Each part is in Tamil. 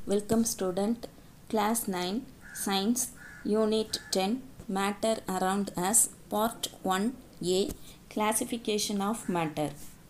Welcome student, class 9, science, unit 10, matter around us, part 1a, classification of matter.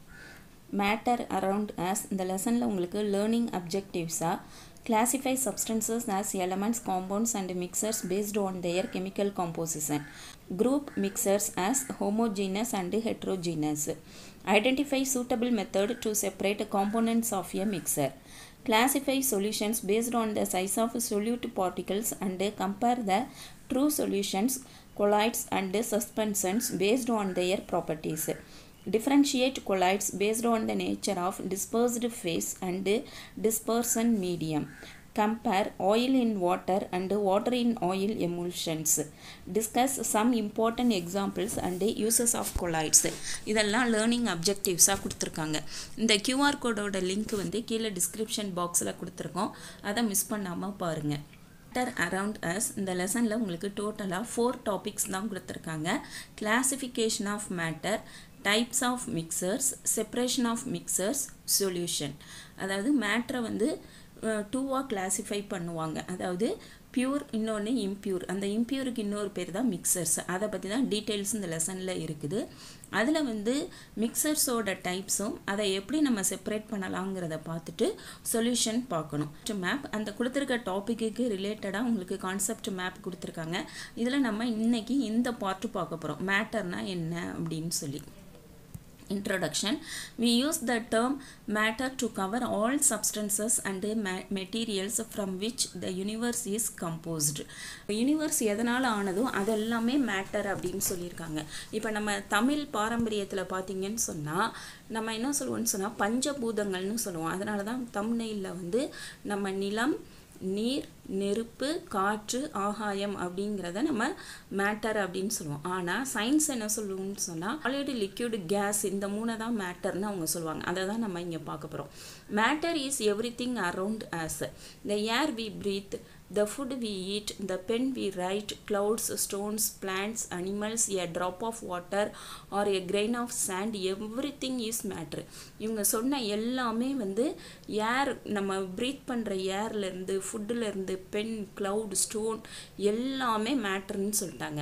matter around us இந்த லெசனில் உங்களுக்கு லேர்னிங் அப்ஜெக்டிவ்ஸாக classify substances as elements, compounds and mixers based on their chemical composition. Group mixers as homogeneous and heterogeneous. Identify suitable method to separate components of a mixer. Classify solutions based on the size of solute particles and compare the true solutions, colloids and suspensions based on their properties. Differentiate colloids based on the nature of dispersed phase and dispersion medium. Compare oil in water and water in oil emulsions. Discuss some important examples and uses of colloids. இதெல்லாம் லேர்னிங் அப்ஜெக்டிவ்ஸாக கொடுத்துருக்காங்க இந்த கியூஆர் கோடோட லிங்க் வந்து கீழே டிஸ்கிரிப்ஷன் பாக்ஸில் கொடுத்துருக்கோம் அதை மிஸ் பண்ணாமல் பாருங்கள் மேட்டர் அரவுண்ட் அஸ் இந்த லெசனில் உங்களுக்கு டோட்டலாக ஃபோர் டாபிக்ஸ் தான் கொடுத்துருக்காங்க classification of matter types of mixtures separation of mixtures solution அதாவது மேட்ரை வந்து டூவாக கிளாஸிஃபை பண்ணுவாங்க அதாவது பியூர் இன்னொன்று இம்ப்யூர் அந்த இம்ப்யூருக்கு இன்னொரு பேர் தான் மிக்சர்ஸ் அதை பற்றி தான் டீட்டெயில்ஸ் இந்த லெசனில் இருக்குது அதில் வந்து மிக்சர்ஸோட டைப்ஸும் அதை எப்படி நம்ம செப்பரேட் பண்ணலாங்கிறத பார்த்துட்டு சொல்யூஷன் பார்க்கணும் மேப் அந்த கொடுத்துருக்க டாப்பிக்கு ரிலேட்டடாக உங்களுக்கு கான்செப்ட் மேப் கொடுத்துருக்காங்க இதில் நம்ம இன்னைக்கு இந்த பார்ட்டு பார்க்க போகிறோம் மேட்டர்னா என்ன அப்படின்னு சொல்லி introduction we use the term matter to cover all substances and ma- materials from which the universe is composed universe எதனால் ஆனதோ அதெல்லாமே மேட்டர் அப்படின்னு சொல்லியிருக்காங்க இப்போ நம்ம தமிழ் பாரம்பரியத்தில் பார்த்தீங்கன்னு சொன்னால் நம்ம என்ன சொல்லுவோம்னு சொன்னால் பஞ்சபூதங்கள்னு சொல்லுவோம் அதனால தான் தமிழ்நெல்ல வந்து நம்ம நிலம் நீர் நெருப்பு காற்று ஆகாயம் அப்படிங்கிறத நம்ம மேட்டர் அப்படின்னு சொல்லுவோம் ஆனால் சயின்ஸ் என்ன சொல்லுவோம்னு சொன்னால் சாலிடு லிக்யூடு கேஸ் இந்த மூணை தான் மேட்டர்னு அவங்க சொல்லுவாங்க அதை தான் நம்ம இங்கே பார்க்க போகிறோம் matter is everything around as the air we breathe the food we eat, the pen we write, clouds, stones, plants, animals, a drop of water or a grain of sand, everything is matter. இவங்க சொன்ன எல்லாமே வந்து ஏர் நம்ம ப்ரீத் பண்ணுற ஏர்லேருந்து ஃபுட்டுலேருந்து பென் க்ளவுட் ஸ்டோன் எல்லாமே மேட்டர்னு சொல்லிட்டாங்க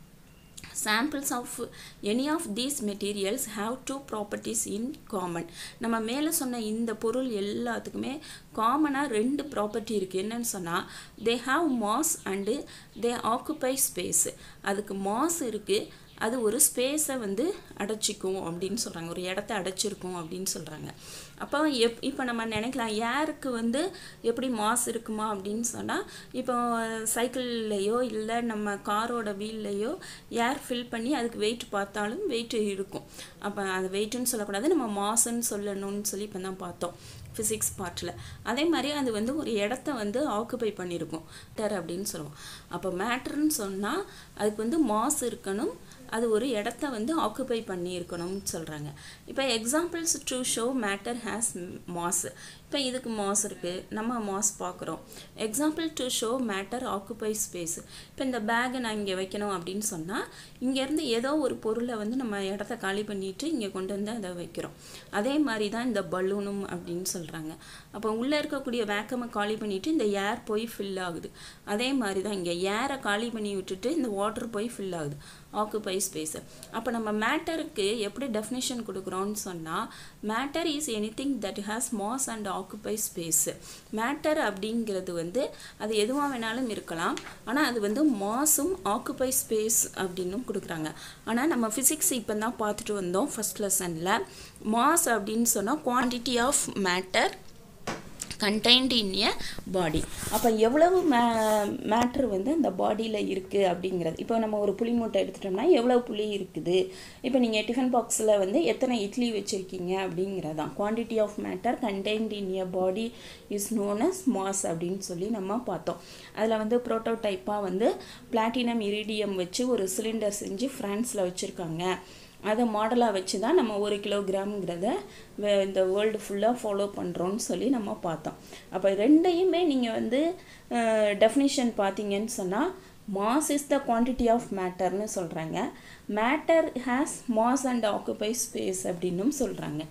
samples of any of these materials have two properties in common நம்ம மேலே சொன்ன இந்த பொருள் எல்லாத்துக்குமே காமனாக ரெண்டு ப்ராப்பர்ட்டி இருக்குது என்னன்னு சொன்னால் they have mass and they occupy space அதுக்கு மாஸ் இருக்குது அது ஒரு ஸ்பேஸை வந்து அடைச்சிக்கும் அப்படின்னு சொல்கிறாங்க ஒரு இடத்த அடைச்சிருக்கும் அப்படின்னு சொல்கிறாங்க அப்போ எப் இப்போ நம்ம நினைக்கலாம் ஏருக்கு வந்து எப்படி மாஸ் இருக்குமா அப்படின்னு சொன்னால் இப்போ சைக்கிள்லேயோ இல்லை நம்ம காரோட வீல்லையோ ஏர் ஃபில் பண்ணி அதுக்கு வெயிட் பார்த்தாலும் வெயிட் இருக்கும் அப்போ அது வெயிட்டுன்னு சொல்லக்கூடாது நம்ம மாசுன்னு சொல்லணும்னு சொல்லி இப்போ தான் பார்த்தோம் ஃபிசிக்ஸ் பார்ட்டில் அதே மாதிரி அது வந்து ஒரு இடத்த வந்து ஆக்குபை பண்ணியிருக்கும் டர் அப்படின்னு சொல்லுவோம் அப்போ மேட்ருன்னு சொன்னால் அதுக்கு வந்து மாஸ் இருக்கணும் அது ஒரு இடத்த வந்து ஆக்குபை பண்ணியிருக்கணும்னு சொல்கிறாங்க இப்போ examples to show matter has mass இப்போ இதுக்கு மாஸ் இருக்குது நம்ம மாஸ் பார்க்குறோம் example to show matter occupy space இப்போ இந்த பேக்கை நான் இங்கே வைக்கணும் அப்படின்னு சொன்னால் இங்கேருந்து ஏதோ ஒரு பொருளை வந்து நம்ம இடத்த காலி பண்ணிட்டு இங்கே கொண்டு வந்து அதை வைக்கிறோம் அதே மாதிரி தான் இந்த பலூனும் அப்படின்னு சொல்கிறாங்க அப்போ உள்ளே இருக்கக்கூடிய வேக்கமை காலி பண்ணிவிட்டு இந்த ஏர் போய் ஃபில் ஆகுது அதே மாதிரி தான் இங்கே ஏரை காலி பண்ணி விட்டுட்டு இந்த வாட்டர் போய் ஃபில் ஆகுது ஆக்குபை ஸ்பேஸு அப்போ நம்ம மேட்டருக்கு எப்படி டெஃபினேஷன் கொடுக்குறோன்னு சொன்னால் matter is anything that has mass and occupy space matter அப்படிங்கிறது வந்து அது எதுவாக வேணாலும் இருக்கலாம் ஆனால் அது வந்து மாஸும் ஆக்குபை ஸ்பேஸ் அப்படின்னும் கொடுக்குறாங்க ஆனால் நம்ம ஃபிசிக்ஸ் இப்போ தான் பார்த்துட்டு வந்தோம் ஃபஸ்ட் லெசனில் மாஸ் அப்படின்னு சொன்னால் quantity of matter contained in a body அப்போ எவ்வளவு மே மேட்ரு வந்து அந்த பாடியில் இருக்குது அப்படிங்கிறது இப்போ நம்ம ஒரு புளி மூட்டை எடுத்துட்டோம்னா எவ்வளோ புளி இருக்குது இப்போ நீங்கள் டிஃபன் பாக்ஸில் வந்து எத்தனை இட்லி வச்சுருக்கீங்க அப்படிங்கிறது தான் quantity of matter contained in a body is known as mass அப்படின்னு சொல்லி நம்ம பார்த்தோம் அதில் வந்து ப்ரோட்டோடைப்பாக வந்து பிளாட்டினம் இரிடியம் வச்சு ஒரு சிலிண்டர் செஞ்சு ஃப்ரான்ஸில் வச்சுருக்காங்க அதை மாடலாக வச்சு தான் நம்ம ஒரு கிலோகிராம்ங்கிறத இந்த வேர்ல்டு ஃபுல்லாக ஃபாலோ பண்ணுறோன்னு சொல்லி நம்ம பார்த்தோம் அப்போ ரெண்டையுமே நீங்கள் வந்து டெஃபினிஷன் பார்த்தீங்கன்னு சொன்னால் mass is the quantity of மேட்டர்னு சொல்கிறாங்க matter has mass and occupy space அப்படின்னும் சொல்கிறாங்க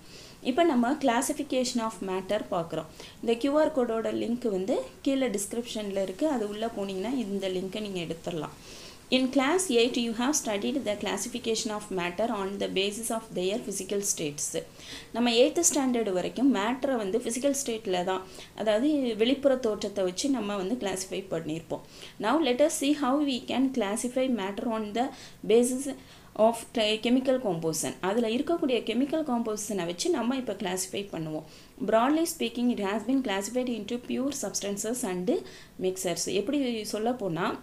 இப்போ நம்ம கிளாசிஃபிகேஷன் ஆஃப் மேட்டர் பார்க்குறோம் இந்த கியூஆர் கோடோட லிங்க் வந்து கீழே டிஸ்கிரிப்ஷனில் இருக்குது அது உள்ளே போனீங்கன்னா இந்த லிங்க்கை நீங்கள் எடுத்துடலாம் In class 8, you have studied the classification of matter on the basis of their physical states. நம்ம எயித்து ஸ்டாண்டர்டு வரைக்கும் மேட்டரை வந்து ஃபிசிக்கல் ஸ்டேட்டில் தான் அதாவது வெளிப்புற தோற்றத்தை வச்சு நம்ம வந்து கிளாஸிஃபை பண்ணியிருப்போம் now let's see how we can classify matter on the basis of chemical composition அதில் இருக்கக்கூடிய கெமிக்கல் காம்போசனை வச்சு நம்ம இப்போ கிளாஸிஃபை பண்ணுவோம் broadly speaking it has been classified into pure substances and mixtures எப்படி சொல்ல போனால்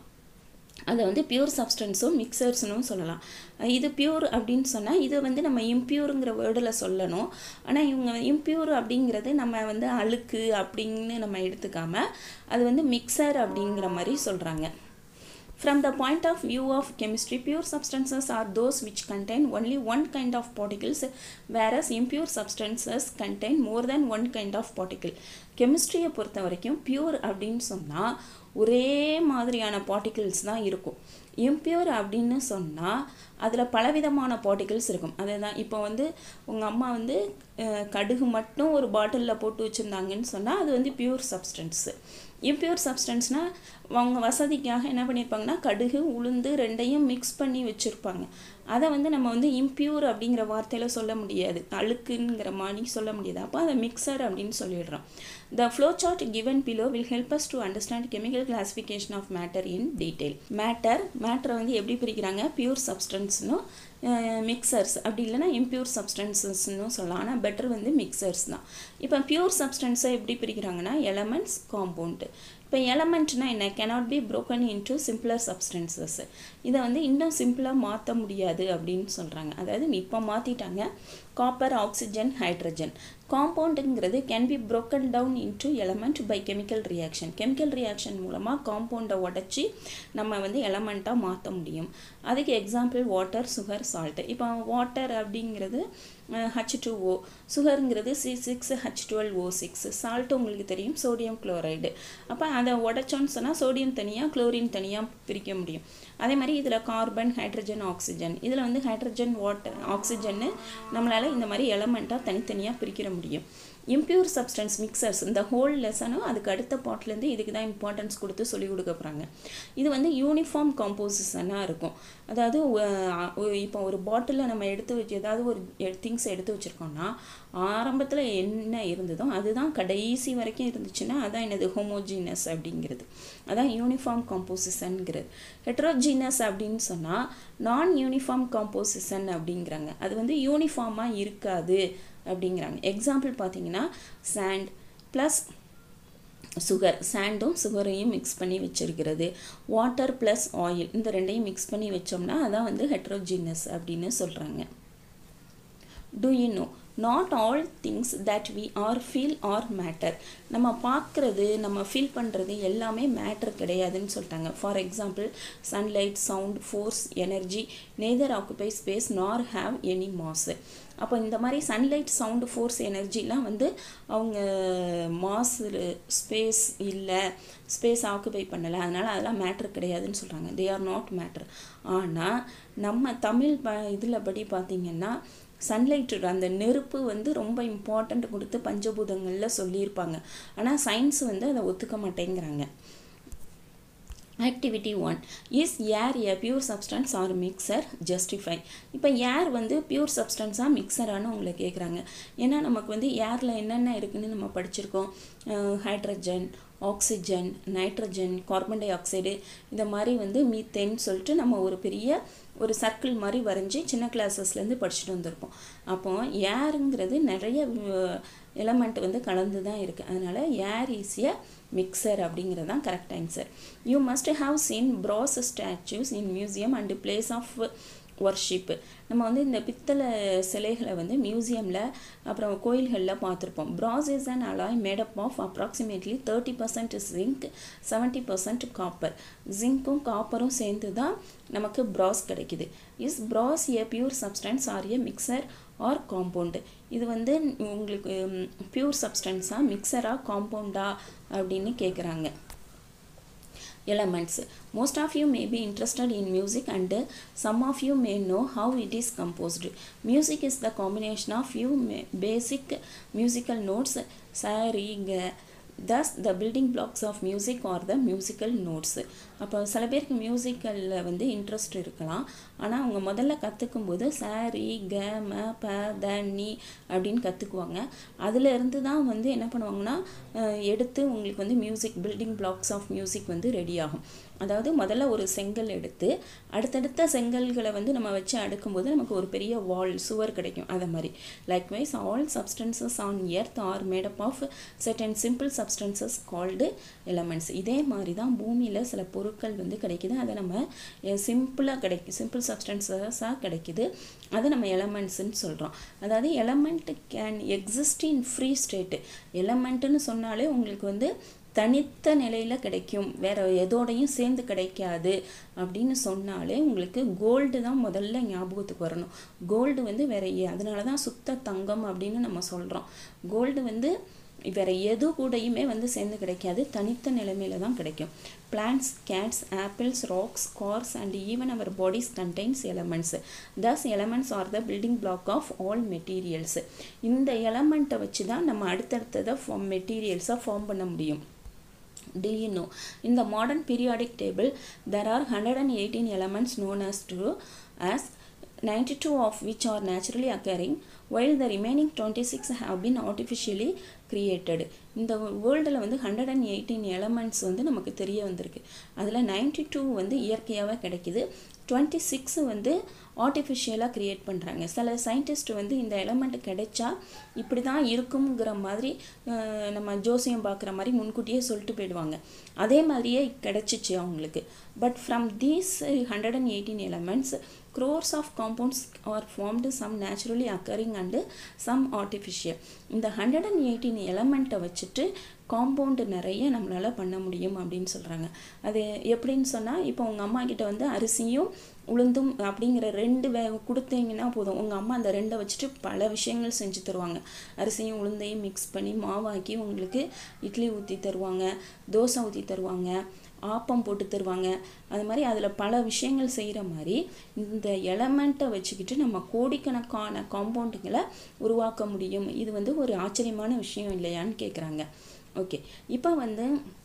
அதை வந்து பியூர் சப்ஸ்டன்ஸும் மிக்சர்ஸ்னும் சொல்லலாம் இது பியூர் அப்படின்னு சொன்னால் இது வந்து நம்ம இம்ப்யூருங்கிற வேர்டில் சொல்லணும் ஆனால் இவங்க இம்ப்யூர் அப்படிங்கிறது நம்ம வந்து அழுக்கு அப்படின்னு நம்ம எடுத்துக்காம அது வந்து மிக்சர் அப்படிங்கிற மாதிரி சொல்கிறாங்க From the point of view of chemistry, pure substances are those which contain only one kind of particles, whereas impure substances contain more than one kind of particle. கெமிஸ்ட்ரியை பொறுத்த வரைக்கும் பியூர் அப்படின்னு சொன்னால் ஒரே மாதிரியான பார்ட்டிகிள்ஸ் தான் இருக்கும் இம்பியூர் அப்படின்னு சொன்னால் அதில் பலவிதமான பார்ட்டிகிள்ஸ் இருக்கும் அதுதான் இப்போ வந்து உங்கள் அம்மா வந்து கடுகு மட்டும் ஒரு பாட்டிலில் போட்டு வச்சுருந்தாங்கன்னு சொன்னால் அது வந்து பியூர் சப்ஸ்டன்ஸு இம்பியூர் சப்ஸ்டன்ஸ்னால் அவங்க வசதிக்காக என்ன பண்ணியிருப்பாங்கன்னா கடுகு உளுந்து ரெண்டையும் மிக்ஸ் பண்ணி வச்சுருப்பாங்க அதை வந்து நம்ம வந்து இம்பியூர் அப்படிங்கிற வார்த்தையில் சொல்ல முடியாது அழுக்குங்கிற மாதிரி சொல்ல முடியாது அப்போ அதை மிக்சர் அப்படின்னு சொல்லிடுறோம் the flow chart given below will help us to understand chemical classification of matter in detail matter மேட்டரை வந்து எப்படி பிரிக்கிறாங்க பியூர் சப்ஸ்டன்ஸ்னும் மிக்சர்ஸ் அப்படி இல்லைனா இம்பியூர் சப்ஸ்டன்சஸ்னு சொல்லலாம் ஆனால் பெட்டர் வந்து மிக்சர்ஸ் தான் இப்போ பியூர் சப்ஸ்டன்ஸை எப்படி பிரிக்கிறாங்கன்னா எலமெண்ட்ஸ் காம்பவுண்டு இப்போ எலமெண்ட்னா என்ன cannot be broken into simpler substances இதை வந்து இன்னும் சிம்பிளாக மாற்ற முடியாது அப்படின்னு சொல்கிறாங்க அதாவது இப்போ மாற்றிட்டாங்க காப்பர் ஆக்சிஜன் ஹைட்ரஜன் காம்பவுண்டுங்கிறது can be broken down into element by chemical reaction chemical reaction மூலமாக காம்பவுண்டை உடச்சி நம்ம வந்து எலமெண்ட்டாக மாற்ற முடியும் அதுக்கு எக்ஸாம்பிள் வாட்டர் சுகர் சால்ட்டு இப்போ வாட்டர் அப்படிங்கிறது ஹச் டூ ஓ சுகருங்கிறது C six H twelve O six salt உங்களுக்கு தெரியும் சோடியம் குளோரைடு அப்போ அதை உடச்சோன்னு சொன்னால் சோடியம் தனியாக குளோரின் தனியாக பிரிக்க முடியும் அதே மாதிரி இதில் கார்பன் ஹைட்ரஜன் ஆக்சிஜன் இதில் வந்து ஹைட்ரஜன் வாட்டர் ஆக்சிஜன்னு நம்மளால் இந்த மாதிரி எலமெண்ட்டாக தனித்தனியாக பிரிக்கிற முடியும் இம்ப்யூர் சப்ஸ்டன்ஸ் மிக்சர்ஸ் இந்த ஹோல் லெசனும் அதுக்கு அடுத்த பாட்லேருந்து இதுக்கு தான் இம்பார்ட்டன்ஸ் கொடுத்து சொல்லிக் கொடுக்க போகிறாங்க இது வந்து யூனிஃபார்ம் காம்போசிஷனாக இருக்கும் அதாவது இப்போ ஒரு பாட்டிலில் நம்ம எடுத்து வச்சு ஏதாவது ஒரு திங்ஸ் எடுத்து வச்சுருக்கோம்னா ஆரம்பத்தில் என்ன இருந்ததோ அதுதான் கடைசி வரைக்கும் இருந்துச்சுன்னா அதான் என்னது ஹோமோஜீனஸ் அப்படிங்கிறது அதான் யூனிஃபார்ம் காம்போசிஷனுங்கிறது ஹெட்ரோஜீனஸ் அப்படின்னு சொன்னால் நான் யூனிஃபார்ம் காம்போசிஷன் அப்படிங்கிறாங்க அது வந்து யூனிஃபார்மாக இருக்காது அப்படிங்கிறாங்க எக்ஸாம்பிள் பார்த்தீங்கன்னா சாண்ட் ப்ளஸ் சுகர் சாண்டும் சுகரையும் மிக்ஸ் பண்ணி வச்சுருக்கிறது வாட்டர் ப்ளஸ் ஆயில் இந்த ரெண்டையும் மிக்ஸ் பண்ணி வச்சோம்னா அதான் வந்து ஹெட்ரோஜீனஸ் அப்படின்னு சொல்கிறாங்க do you know not all things that we are feel are matter நம்ம பார்க்குறது நம்ம ஃபீல் பண்ணுறது எல்லாமே மேட்டர் கிடையாதுன்னு சொல்லிட்டாங்க for example sunlight sound force energy neither occupy space nor have any mass அப்போ இந்த மாதிரி சன்லைட் சவுண்டு ஃபோர்ஸ் எனர்ஜிலாம் வந்து அவங்க மாஸ் ஸ்பேஸ் இல்லை ஸ்பேஸ் ஆக்குபை பண்ணலை அதனால் அதெல்லாம் மேட்ரு கிடையாதுன்னு சொல்கிறாங்க தே ஆர் நாட் மேட்ரு ஆனால் நம்ம தமிழ் ப இதில் படி பார்த்திங்கன்னா சன்லைட் அந்த நெருப்பு வந்து ரொம்ப இம்பார்ட்டண்ட் கொடுத்து பஞ்சபூதங்களில் சொல்லியிருப்பாங்க ஆனால் சயின்ஸ் வந்து அதை ஒத்துக்க மாட்டேங்கிறாங்க activity one is air a pure substance or mixture justify இப்போ ஏர் வந்து பியூர் சப்ஸ்டன்ஸாக மிக்சரானு உங்களை கேட்குறாங்க ஏன்னா நமக்கு வந்து ஏரில் என்னென்ன இருக்குதுன்னு நம்ம படிச்சிருக்கோம் hydrogen oxygen nitrogen carbon dioxide இந்த மாதிரி வந்து மீத்தேன் சொல்லிட்டு நம்ம ஒரு பெரிய ஒரு சர்க்கிள் மாதிரி வரைஞ்சி சின்ன கிளாஸஸ்லேருந்து படிச்சுட்டு வந்திருப்போம் அப்போ ஏருங்கிறது நிறைய எலமெண்ட் வந்து கலந்து தான் இருக்குது அதனால் ஏர் ஈஸிய மிக்சர் அப்படிங்கிறது தான் correct answer you must have seen brass statues in museum and place of worship நம்ம வந்து இந்த பித்தளை சிலைகளை வந்து மியூசியமில் அப்புறம் கோயில்களில் பார்த்துருப்போம் brass is and alloy made up of approximately thirty percent zinc seventy percent copper ஜிங்க்கும் காப்பரும் சேர்ந்து தான் நமக்கு ப்ராஸ் கிடைக்குது is brass a pure substance or a mixture or compound இது வந்து உங்களுக்கு பியூர் சப்ஸ்டன்ஸாக மிக்சராக காம்பவுண்டா அப்படின்னு கேட்குறாங்க elements most of you may be interested in music and uh, some of you may know how it is composed music is the combination of few ma- basic musical notes sa re ga thus the building blocks of music or the musical notes அப்போ சில பேருக்கு மியூசிக்கலில் வந்து இன்ட்ரெஸ்ட் இருக்கலாம் ஆனால் அவங்க முதல்ல கற்றுக்கும் போது சாரி க ம ப த நீ அப்படின்னு கற்றுக்குவாங்க அதில் இருந்து தான் வந்து என்ன பண்ணுவாங்கன்னா அஹ், எடுத்து உங்களுக்கு வந்து music building blocks of music வந்து ரெடி ஆகும் அதாவது முதல்ல ஒரு செங்கல் எடுத்து அடுத்தடுத்த செங்கல்களை வந்து நம்ம வச்சு அடுக்கும்போது நமக்கு ஒரு பெரிய வால் சுவர் கிடைக்கும் அதை மாதிரி likewise all substances on earth are made up of certain simple substances called elements இதே மாதிரி தான் பூமியில் சில பொருட்கள் வந்து கிடைக்குது அதை நம்ம சிம்பிளாக கிடைக்கும் சிம்பிள் சப்ஸ்டன்சஸாக கிடைக்குது அதை நம்ம எலமெண்ட்ஸ்ன்னு சொல்கிறோம் அதாவது element can exist in free state எலமெண்ட்டுன்னு சொன்னாலே உங்களுக்கு வந்து தனித்த நிலையில் கிடைக்கும் வேற எதோடையும் சேர்ந்து கிடைக்காது அப்படின்னு சொன்னாலே உங்களுக்கு கோல்டு தான் முதல்ல ஞாபகத்துக்கு வரணும் கோல்டு வந்து வேற எ- அதனால தான் சுத்த தங்கம் அப்படின்னு நம்ம சொல்கிறோம் கோல்டு வந்து வேற எது கூடயுமே வந்து சேர்ந்து கிடைக்காது தனித்த நிலைமையில தான் கிடைக்கும் plants cats apples rocks cars and even our bodies contains elements thus elements are the building block of all materials இந்த எலமெண்ட்டை வச்சு தான் நம்ம அடுத்தடுத்ததை ஃபார்ம் மெட்டீரியல்ஸை ஃபார்ம் பண்ண முடியும் Do you know? In the modern periodic table, there are 118 elements known as to as 92 of which are naturally occurring, while the remaining 26 have been artificially created. இந்த வேர்ல்டில் வந்து ஹண்ட்ரட் அண்ட் எயிட்டீன் எலமெண்ட்ஸ் வந்து நமக்கு தெரிய வந்திருக்கு அதில் நைன்டி டூ வந்து இயற்கையாகவே கிடைக்குது டுவெண்ட்டி சிக்ஸ் வந்து ஆர்டிஃபிஷியலாக க்ரியேட் பண்ணுறாங்க சில சயின்டிஸ்ட் வந்து இந்த எலமெண்ட் கிடைச்சா இப்படி தான் இருக்குங்கிற மாதிரி அஹ், நம்ம ஜோசியம் பார்க்குற மாதிரி முன்கூட்டியே சொல்லிட்டு போயிடுவாங்க அதே மாதிரியே கிடைச்சிச்சு அவங்களுக்கு but from these hundred and eighteen elements crores of compounds are formed some naturally occurring and some artificial இந்த ஹண்ட்ரட் அண்ட் எயிட்டீன் எலமெண்ட்டை வச்சுட்டு காம்பவுண்டு நிறைய நம்மளால் பண்ண முடியும் அப்படின்னு சொல்கிறாங்க அது எப்படின்னு சொன்னால் இப்போ உங்கள் அம்மா கிட்ட வந்து அரிசியும் உளுந்தும் அப்படிங்கிற ரெண்டு வே கொடுத்தீங்கன்னா போதும் உங்கள் அம்மா அந்த ரெண்டை வச்சுட்டு பல விஷயங்கள் செஞ்சு தருவாங்க அரிசியும் உளுந்தையும் மிக்ஸ் பண்ணி மாவாக்கி உங்களுக்கு இட்லி ஊற்றி தருவாங்க தோசை ஊற்றி தருவாங்க ஆப்பம் போட்டு தருவாங்க அது மாதிரி அதில் பல விஷயங்கள் செய்கிற மாதிரி இந்த எலமெண்ட்டை வச்சுக்கிட்டு நம்ம கோடிக்கணக்கான காம்பவுண்டுங்களை உருவாக்க முடியும் இது வந்து ஒரு ஆச்சரியமான விஷயம் இல்லையான்னு கேட்குறாங்க ஓகே இப்போ வந்து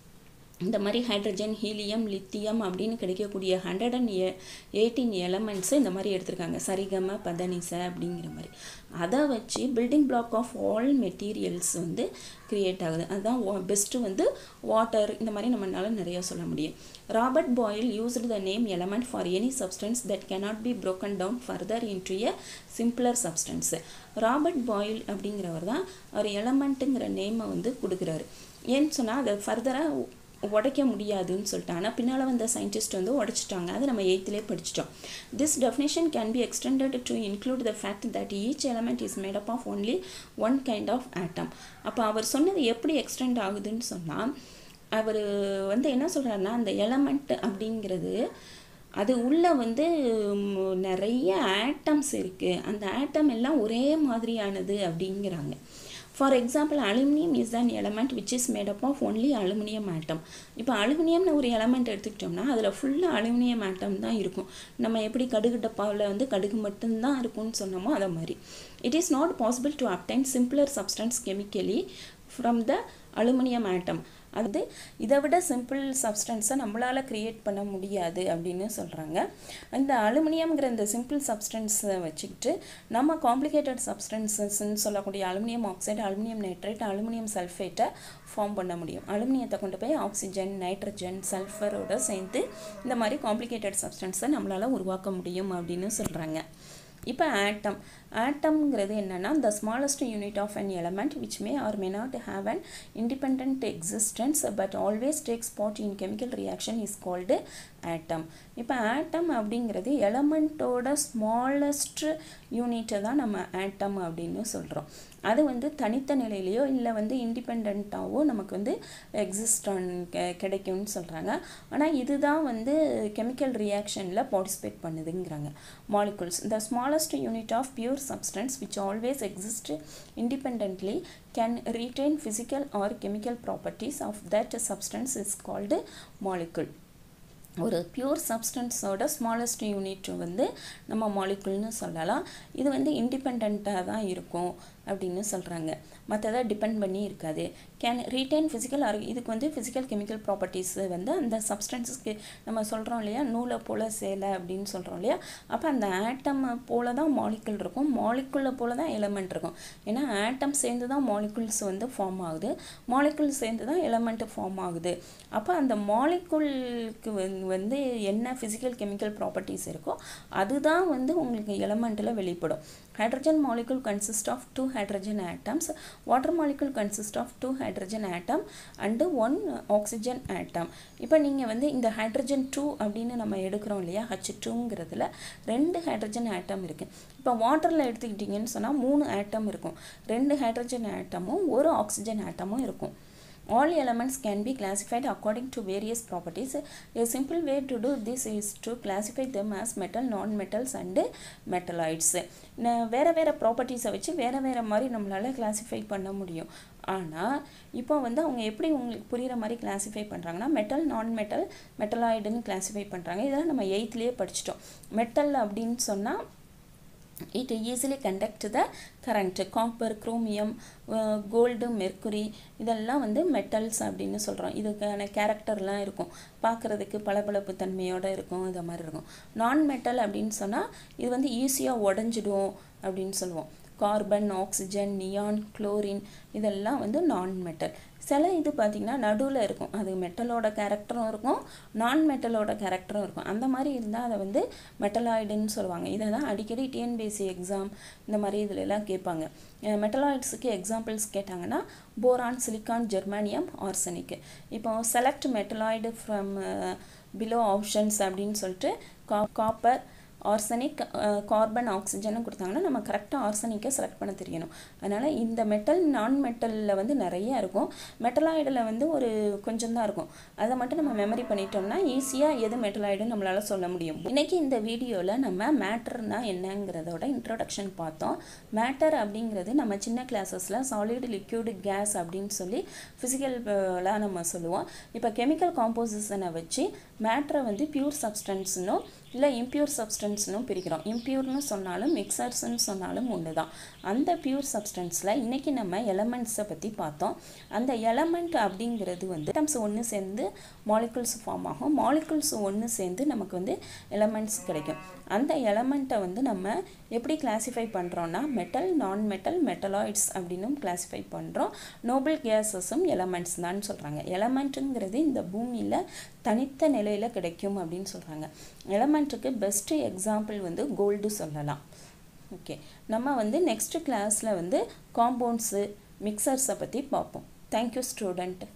இந்த மாதிரி ஹைட்ரஜன் ஹீலியம் லித்தியம் அப்படின்னு கிடைக்கக்கூடிய ஹண்ட்ரட் அண்ட் எயிட்டீன் எலமெண்ட்ஸு இந்த மாதிரி எடுத்திருக்காங்க சரிகம பதனிச அப்படிங்கிற மாதிரி அதை வச்சு building block of all materials வந்து கிரியேட் ஆகுது அதுதான் பெஸ்ட்டு வந்து வாட்டர் இந்த மாதிரி நம்மளால நிறைய சொல்ல முடியும் Robert Boyle used the name element for any substance that cannot be broken down further into a simpler substance Robert Boyle அப்படிங்கிறவர் தான் அவர் எலமெண்ட்டுங்கிற நேமை வந்து கொடுக்குறாரு ஏன்னு சொன்னால் அதை ஃபர்தராக உடைக்க முடியாதுன்னு சொல்லிட்டு ஆனால் பின்னால் வந்த சயின்டிஸ்ட் வந்து உடைச்சிட்டாங்க அதை நம்ம எயித்துலேயே படிச்சிட்டோம் this definition can be extended to include the fact that each element is made up of only one kind of atom அப்போ அவர் சொன்னது எப்படி எக்ஸ்டெண்ட் ஆகுதுன்னு சொன்னால் அவர் வந்து என்ன சொல்கிறாருன்னா அந்த எலமெண்ட் அப்படிங்கிறது அது உள்ள வந்து ம், நிறைய ஆட்டம்ஸ் இருக்குது அந்த ஆட்டம் எல்லாம் ஒரே மாதிரியானது அப்படிங்கிறாங்க for example aluminium is an element which is made up of only aluminium atom இப்போ அலுமினியம்னு ஒரு எலமெண்ட் எடுத்துக்கிட்டோம்னா அதில் ஃபுல்லாக அலுமினியம் ஆட்டம் தான் இருக்கும் நம்ம எப்படி கடுகு டப்பாவில் வந்து கடுகு மட்டும்தான் இருக்கும்னு சொன்னோமோ அதை மாதிரி it is not possible to obtain simpler substance chemically from the aluminium atom அது இதை விட சிம்பிள் சப்ஸ்டன்ஸை நம்மளால் க்ரியேட் பண்ண முடியாது அப்படின்னு சொல்கிறாங்க இந்த அலுமினியம்ங்கிற இந்த சிம்பிள் சப்ஸ்டன்ஸை வச்சுக்கிட்டு நம்ம காம்ப்ளிகேட்டட் சப்ஸ்டன்சஸ்ன்னு சொல்லக்கூடிய aluminium oxide aluminium nitrate aluminium சல்ஃபேட்டை ஃபார்ம் பண்ண முடியும் அலுமினியத்தை கொண்டு போய் ஆக்சிஜன் நைட்ரஜன் சல்ஃபரோட சேர்ந்து இந்த மாதிரி காம்ப்ளிகேட்டட் சப்ஸ்டன்ஸை நம்மளால் உருவாக்க முடியும் அப்படின்னு சொல்கிறாங்க இப்போ ஆட்டம் ஆட்டம்ங்கிறது என்னன்னா the smallest unit of an element which may or may not have an independent existence but always takes part in chemical reaction is called atom இப்போ ஆட்டம் அப்படிங்கிறது எலமெண்ட்டோட ஸ்மாலஸ்ட் யூனிட்டை தான் நம்ம ஆட்டம் அப்படின்னு சொல்கிறோம் அது வந்து தனித்த நிலையிலையோ இல்லை வந்து இண்டிபெண்ட்டாவோ நமக்கு வந்து எக்ஸிஸ்டான் கிடைக்கும்னு சொல்கிறாங்க ஆனால் இதுதான் வந்து கெமிக்கல் ரியாக்ஷனில் பார்ட்டிசிபேட் பண்ணுதுங்கிறாங்க molecules the smallest unit of pure substance which always exists independently can retain physical or chemical properties of that substance is called molecule ஒரு பியூர் சப்ஸ்டன்ஸோட ஸ்மாலஸ்ட் யூனிட் வந்து நம்ம மாலிகுல்னு சொல்லலாம் இது வந்து இண்டிபெண்ட்டாக தான் இருக்கும் அப்படின்னு சொல்கிறாங்க மற்றதை டிபெண்ட் பண்ணி இருக்காது கேன் ரீட்டைன் ஃபிசிக்கல் ஆர் இதுக்கு வந்து ஃபிசிக்கல் கெமிக்கல் ப்ராப்பர்ட்டிஸ் வந்து அந்த சப்ஸ்டன்ஸஸ்க்கு நம்ம சொல்கிறோம் இல்லையா நூலை போல் சேலை அப்படின்னு சொல்கிறோம் இல்லையா அப்போ அந்த ஆட்டம் போல தான் மாலிகுல் இருக்கும் மாலிகுல்ல போல தான் எலமெண்ட் இருக்கும் ஏன்னா ஆட்டம் சேர்ந்து தான் மாலிகுல்ஸ் வந்து ஃபார்ம் ஆகுது மாலிகுல் சேர்ந்து தான் எலமெண்ட் ஃபார்ம் ஆகுது அப்போ அந்த மாலிகுலுக்கு வந்து என்ன ஃபிசிக்கல் கெமிக்கல் ப்ராப்பர்ட்டிஸ் இருக்கோ அதுதான் வந்து உங்களுக்கு எலமெண்ட்டில் வெளிப்படும் hydrogen molecule consists of two hydrogen atoms water molecule consists of two hydrogen atom and one oxygen atom இப்போ நீங்கள் வந்து இந்த ஹைட்ரஜன் டூ அப்படின்னு நம்ம எடுக்கிறோம் இல்லையா ஹச் டூங்கிறதுல ரெண்டு ஹைட்ரஜன் ஆட்டம் இருக்குது இப்போ வாட்டரில் எடுத்துக்கிட்டிங்கன்னு சொன்னால் மூணு ஆட்டம் இருக்கும் ரெண்டு ஹைட்ரஜன் ஆட்டமும் ஒரு ஆக்சிஜன் ஆட்டமும் இருக்கும் all elements can be classified according to various properties a simple way to do this is to classify them as metal non-metals and metalloids வேறு வேறு ப்ராப்பர்ட்டிஸை வச்சு வேறு வேறு மாதிரி நம்மளால் கிளாஸிஃபை பண்ண முடியும் ஆனால் இப்போ வந்து அவங்க எப்படி உங்களுக்கு புரிகிற மாதிரி கிளாஸிஃபை பண்ணுறாங்கன்னா மெட்டல் நான் மெட்டல் மெட்டலாய்டுன்னு கிளாஸிஃபை பண்ணுறாங்க இதெல்லாம் நம்ம எயித்துலேயே படிச்சிட்டோம் மெட்டல் அப்படின்னு சொன்னால் it easily conduct the current copper chromium gold mercury இதெல்லாம் வந்து மெட்டல்ஸ் அப்படின்னு சொல்கிறோம் இதுக்கான கேரக்டர்லாம் இருக்கும் பார்க்குறதுக்கு பளபளப்பு தன்மையோடு இருக்கும் இது மாதிரி இருக்கும் நான் மெட்டல் அப்படின்னு சொன்னால் இது வந்து ஈஸியாக உடஞ்சிடும் அப்படின்னு சொல்லுவோம் கார்பன் ஆக்சிஜன் நியான் குளோரின் இதெல்லாம் வந்து நான் மெட்டல் சில இது பார்த்திங்கன்னா நடுவில் இருக்கும் அது மெட்டலோட கேரக்டரும் இருக்கும் நான் மெட்டலோட கேரக்டரும் இருக்கும் அந்த மாதிரி இருந்தால் அதை வந்து மெட்டலாய்டுன்னு சொல்லுவாங்க இதை தான் அடிக்கடி டிஎன்பிஎஸ்சி எக்ஸாம் இந்த மாதிரி இதில் எல்லாம் கேட்பாங்க மெட்டலாய்ட்ஸுக்கு எக்ஸாம்பிள்ஸ் கேட்டாங்கன்னா போரான் சிலிக்கான் ஜெர்மானியம் ஆர்சனிக்கு இப்போ select metalloid from below options அப்படின்னு சொல்லிட்டு கா காப்பர் ஆர்சனிக் கார்பன் ஆக்சிஜனும் கொடுத்தாங்கன்னா நம்ம கரெக்டாக ஆர்சனிக்கை செலக்ட் பண்ண தெரியணும் அதனால் இந்த மெட்டல் நான் மெட்டலில் வந்து நிறைய இருக்கும் மெட்டலாய்டில் வந்து ஒரு கொஞ்சம் தான் இருக்கும் அதை மட்டும் நம்ம மெமரி பண்ணிட்டோம்னா ஈஸியாக எது மெட்டலாய்டுன்னு நம்மளால் சொல்ல முடியும் இன்றைக்கி இந்த வீடியோவில் நம்ம மேட்டர்னா என்னங்கிறதோட இன்ட்ரொடக்ஷன் பார்த்தோம் மேட்டர் அப்படிங்கிறது நம்ம சின்ன கிளாஸஸில் சாலிட் லிக்யூடு கேஸ் அப்படின்னு சொல்லி ஃபிசிக்கலாக நம்ம சொல்லுவோம் இப்போ கெமிக்கல் காம்போசிஷனை வச்சு மேட்டரை வந்து பியூர் சப்ஸ்டன்ஸ்னும் இல்லை இம்பியூர் சப்ஸ்டன்ஸ்னும் பிரிக்கிறோம் இம்பியூர்னு சொன்னாலும் மிக்சர்ஸ்னு சொன்னாலும் ஒன்று தான் அந்த பியூர் சப்ஸ்டன்ஸில் இன்றைக்கி நம்ம எலமெண்ட்ஸை பற்றி பார்த்தோம் அந்த எலமெண்ட் அப்படிங்கிறது வந்து ஐட்டம்ஸ் ஒன்று சேர்ந்து மாலிகுல்ஸ் ஃபார்ம் ஆகும் மாலிகுல்ஸ் ஒன்று சேர்ந்து நமக்கு வந்து எலமெண்ட்ஸ் கிடைக்கும் அந்த எலமெண்ட்டை வந்து நம்ம எப்படி கிளாஸிஃபை பண்ணுறோன்னா மெட்டல் நான் மெட்டல் மெட்டலாய்ட்ஸ் அப்படின்னும் கிளாஸிஃபை பண்ணுறோம் நோபல் கேஸஸும் எலமெண்ட்ஸ் தான் சொல்கிறாங்க எலமெண்ட்டுங்கிறது இந்த பூமியில் தனித்த நிலையில் கிடைக்கும் அப்படின்னு சொல்கிறாங்க எலமெண்ட்டுக்கு பெஸ்ட்டு எக்ஸாம்பிள் வந்து கோல்டு சொல்லலாம் ஓகே நம்ம வந்து நெக்ஸ்ட் கிளாஸில் வந்து காம்பவுண்ட்ஸு மிக்சர்ஸை பற்றி பார்ப்போம் தேங்க்யூ ஸ்டூடெண்ட்